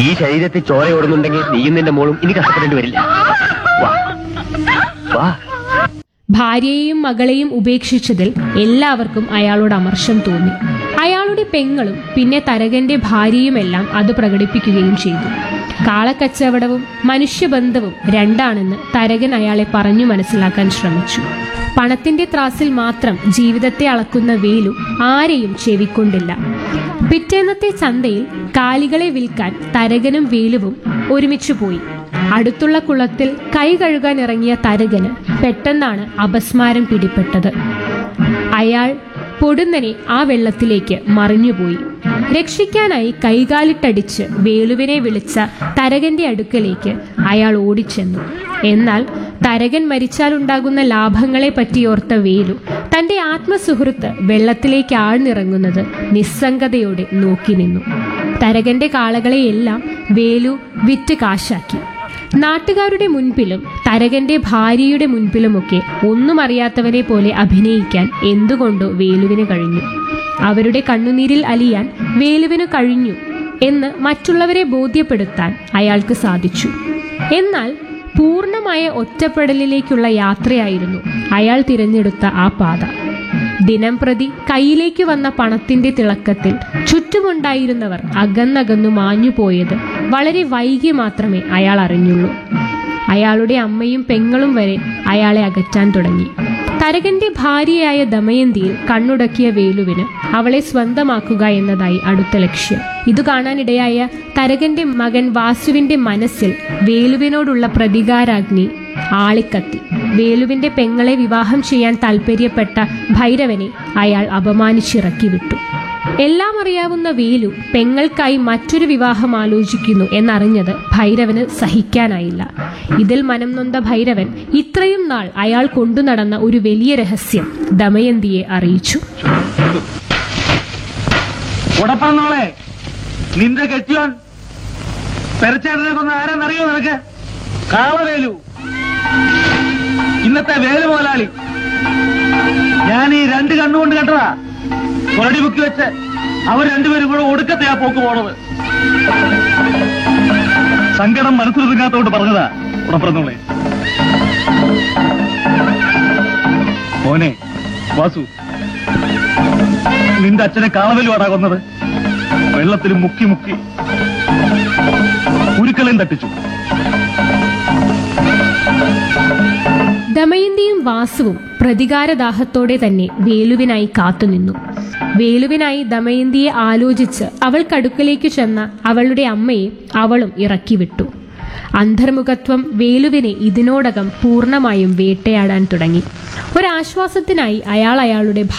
ഈ ശരീരത്തിൽ ചോര ഓടുന്നുണ്ടെങ്കിൽ നീയും നിന്റെ മോളും ഇനി കഷ്ടപ്പെടേണ്ടി വരില്ല വാ വാ ഭാര്യയെയും മകളെയും ഉപേക്ഷിച്ചതിൽ എല്ലാവർക്കും അയാളോട് അമർഷം തോന്നി അയാളുടെ പെങ്ങളും പിന്നെ തരകന്റെ ഭാര്യയുമെല്ലാം അത് പ്രകടിപ്പിക്കുകയും ചെയ്തു കാളക്കച്ചവടവും മനുഷ്യബന്ധവും രണ്ടാണെന്ന് തരകൻ അയാളെ പറഞ്ഞു മനസ്സിലാക്കാൻ ശ്രമിച്ചു പണത്തിന്റെ ത്രാസിൽ മാത്രം ജീവിതത്തെ അളക്കുന്ന വേലു ആരെയും ചെവിക്കൊണ്ടില്ല പിറ്റേന്നത്തെ ചന്തയിൽ കാലികളെ വിൽക്കാൻ തരകനും വേലുവും ഒരുമിച്ചു പോയി അടുത്തുള്ള കുളത്തിൽ കൈ കഴുകാൻ ഇറങ്ങിയ തരകന് പെട്ടെന്നാണ് അപസ്മാരം പിടിപെട്ടത് അയാൾ പൊടുന്നനെ ആ വെള്ളത്തിലേക്ക് മറിഞ്ഞുപോയി രക്ഷിക്കാനായി കൈകാലിട്ടടിച്ച് വേലുവിനെ വിളിച്ച തരകന്റെ അടുക്കലേക്ക് അയാൾ ഓടിച്ചെന്നു എന്നാൽ തരകൻ മരിച്ചാലുണ്ടാകുന്ന ലാഭങ്ങളെ പറ്റിയോർത്ത വേലു തന്റെ ആത്മസുഹൃത്ത് വെള്ളത്തിലേക്ക് ആഴ്ന്നിറങ്ങുന്നത് നിസ്സംഗതയോടെ നോക്കി നിന്നു തരകന്റെ കാളകളെയെല്ലാം വേലു വിറ്റ് കാശാക്കി നാട്ടുകാരുടെ മുൻപിലും തരകന്റെ ഭാര്യയുടെ മുൻപിലുമൊക്കെ ഒന്നും അറിയാത്തവനെ പോലെ അഭിനയിക്കാൻ എന്തുകൊണ്ടോ വേലുവിന് കഴിഞ്ഞു അവരുടെ കണ്ണുനീരിൽ അലിയാൻ വേലുവിന് കഴിഞ്ഞു എന്ന് മറ്റുള്ളവരെ ബോധ്യപ്പെടുത്താൻ അയാൾക്ക് സാധിച്ചു എന്നാൽ പൂർണ്ണമായ ഒറ്റപ്പെടലിലേക്കുള്ള യാത്രയായിരുന്നു അയാൾ തിരഞ്ഞെടുത്ത ആ പാത ദിനം പ്രതി കയ്യിലേക്ക് വന്ന പണത്തിന്റെ തിളക്കത്തിൽ ചുറ്റുമുണ്ടായിരുന്നവർ അകന്നകന്നു മാഞ്ഞുപോയത് വളരെ വൈകി മാത്രമേ അയാൾ അറിഞ്ഞുള്ളൂ അയാളുടെ അമ്മയും പെങ്ങളും വരെ അയാളെ അകറ്റാൻ തുടങ്ങി തരകന്റെ ഭാര്യയായ ദമയന്തിയിൽ കണ്ണുടക്കിയ വേലുവിന് അവളെ സ്വന്തമാക്കുക എന്നതായി അടുത്ത ലക്ഷ്യം ഇത് കാണാനിടയായ തരകന്റെ മകൻ വാസുവിന്റെ മനസ്സിൽ വേലുവിനോടുള്ള പ്രതികാരാഗ്നി ആളിക്കത്തി വേലുവിന്റെ പെങ്ങളെ വിവാഹം ചെയ്യാൻ താല്പര്യപ്പെട്ട ഭൈരവനെ അയാൾ അപമാനിച്ചിറക്കി വിട്ടു എല്ലാം അറിയാവുന്ന വേലു പെങ്ങൾക്കായി മറ്റൊരു വിവാഹം ആലോചിക്കുന്നു എന്നറിഞ്ഞത് ഭൈരവന് സഹിക്കാനായില്ല ഇതിൽ മനം നൊന്ത ഭൈരവൻ ഇത്രയും നാൾ അയാൾ കൊണ്ടുനടന്ന ഒരു വലിയ രഹസ്യം ദമയന്തിയെ അറിയിച്ചു ഉടപ്പറന്നോളെ നിന്റെ കെട്ടിയോൻ പെരച്ചേട്ടനെ കൊന്ന ആരെന്നറിയോ നിനക്ക് കാളവേലു ഇന്നത്തെ വേലു മുതലാളി ഞാൻ ഈ രണ്ട് കണ്ണുകൊണ്ട് കണ്ടതാ കൊരടി ബുക്കി വെച്ച് അവർ രണ്ടുപേരും കൂടെ ഒടുക്കത്തെയാ പോക്ക് പോണത് സങ്കടം മനസ്സിലൊതുങ്ങാത്തോണ്ട് പറഞ്ഞതാ ഉടപ്പറന്നോളെ മോനെ വാസു നിന്റെ അച്ഛനെ കാളവലുവാടാ കൊന്നത് വെള്ളത്തിൽ മുക്കി മുക്കി ഉരുക്കളയും തട്ടിച്ചു ദമയന്തിയും വാസുവും പ്രതികാരദാഹത്തോടെ തന്നെ വേലുവിനായി കാത്തുനിന്നു വേലുവിനായി ദമയന്തിയെ ആലോചിച്ച് അവൾക്കടുക്കലേക്ക് ചെന്ന അവളുടെ അമ്മയെ അവളും ഇറക്കി വിട്ടു അന്തർമുഖത്വം വേലുവിനെ ഇതിനോടകം പൂർണ്ണമായും വേട്ടയാടാൻ തുടങ്ങി ഒരാശ്വാസത്തിനായി അയാൾ അയാളുടെ